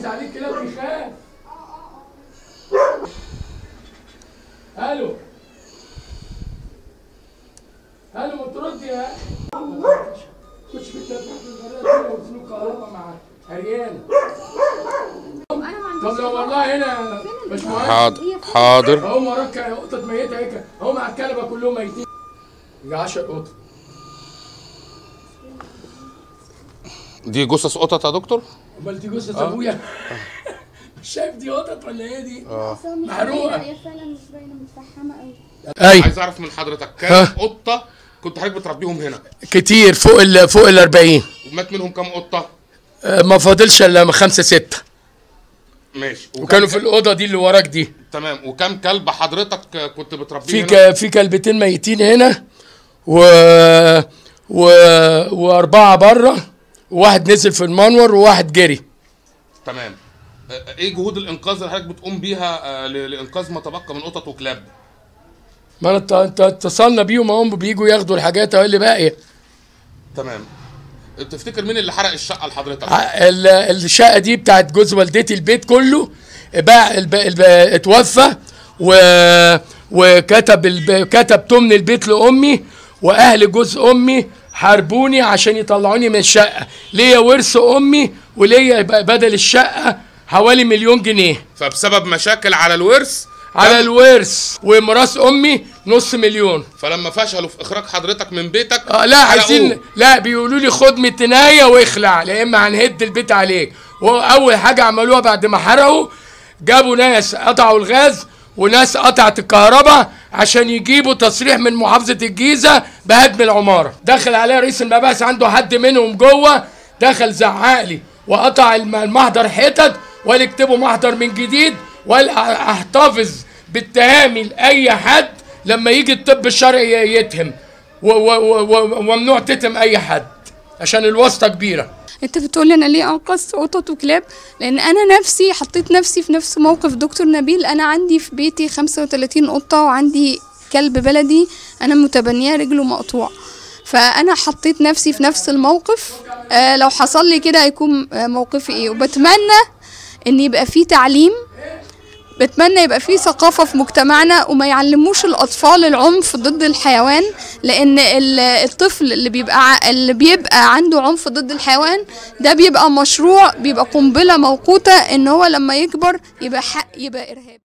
عايز عليك كلاب بيخاف الو الو ما ترد يا خش في التليفون في الغرية كده وسلوك كهرباء مع عريان انا ما عنديش طب لو والله هنا مش مهم حاضر حاضر اهو وراك قطط ميته هيك اهو مع الكلبه كلهم ميتين يجي 10 قطط دي جثث قطط يا دكتور امال دي جثه ابويا مش شايف دي قطط ولا ايه دي؟ أصلاً مش محروقة. باينة، هي فعلا مش باينه متفحمه قوي اي عايز اعرف من حضرتك ها. كام قطه كنت حضرتك بتربيهم هنا كتير فوق ال فوق ال 40 ومات منهم كام قطه آه، ما فاضلش الا خمسه سته ماشي وكام وكانوا في كلب- الاوضه دي اللي وراك دي تمام وكام كلب حضرتك كنت بتربيه في هنا ك... في كلبتين ميتين هنا و... و... واربعه بره وواحد نزل في المنور وواحد جري تمام آه، ايه جهود الانقاذ اللي حضرتك بتقوم بيها آه، ل- لانقاذ ما تبقى من قطط وكلاب ما انا ات- ات- اتصلنا بيهم هم بيجوا ياخدوا الحاجات اهو اللي باقيه تمام تفتكر مين اللي حرق الشقه لحضرتك ع- ال- الشقه دي بتاعت جوز والدتي البيت كله باع الب... الب... اتوفى و... وكتب الب... كتب تمن البيت لامي واهل جوز امي حاربوني عشان يطلعوني من الشقه ليا ورث امي وليا يبقى بدل الشقه حوالي مليون جنيه فبسبب مشاكل على الورث على تم- الورث وميراث امي نص مليون فلما فشلوا في اخراج حضرتك من بيتك اه لا حرقوه. عايزين لا بيقولوا لي خد من التنايه واخلع لا اما هنهد البيت عليك واول حاجه عملوها بعد ما حرقوا جابوا ناس قطعوا الغاز وناس قطعت الكهرباء عشان يجيبوا تصريح من محافظه الجيزه بهدم العماره دخل عليا رئيس المباحث عنده حد منهم جوه دخل زعق لي وقطع الم- المحضر حتت وقال اكتبوا محضر من جديد وقال أ- احتفظ بالتهامي لاي حد لما يجي الطب الشرعي يتهم و- و- و- و- وممنوع تتهم اي حد عشان الواسطه كبيره انت بتقولي انا ليه انقذت قطط وكلاب لان انا نفسي حطيت نفسي في نفس موقف دكتور نبيل انا عندي في بيتي 35 قطه وعندي كلب بلدي انا متبنيه رجله مقطوع فانا حطيت نفسي في نفس الموقف آه لو حصل لي كده هيكون آه موقفي ايه وبتمنى ان يبقى في تعليم بتمنى يبقى في ثقافة في مجتمعنا وما يعلموش الأطفال العنف ضد الحيوان لأن ال- الطفل اللي بيبقى ع- اللي بيبقى عنده عنف ضد الحيوان ده بيبقى مشروع بيبقى قنبلة موقوتة إن هو لما يكبر يبقى حق يبقى إرهابي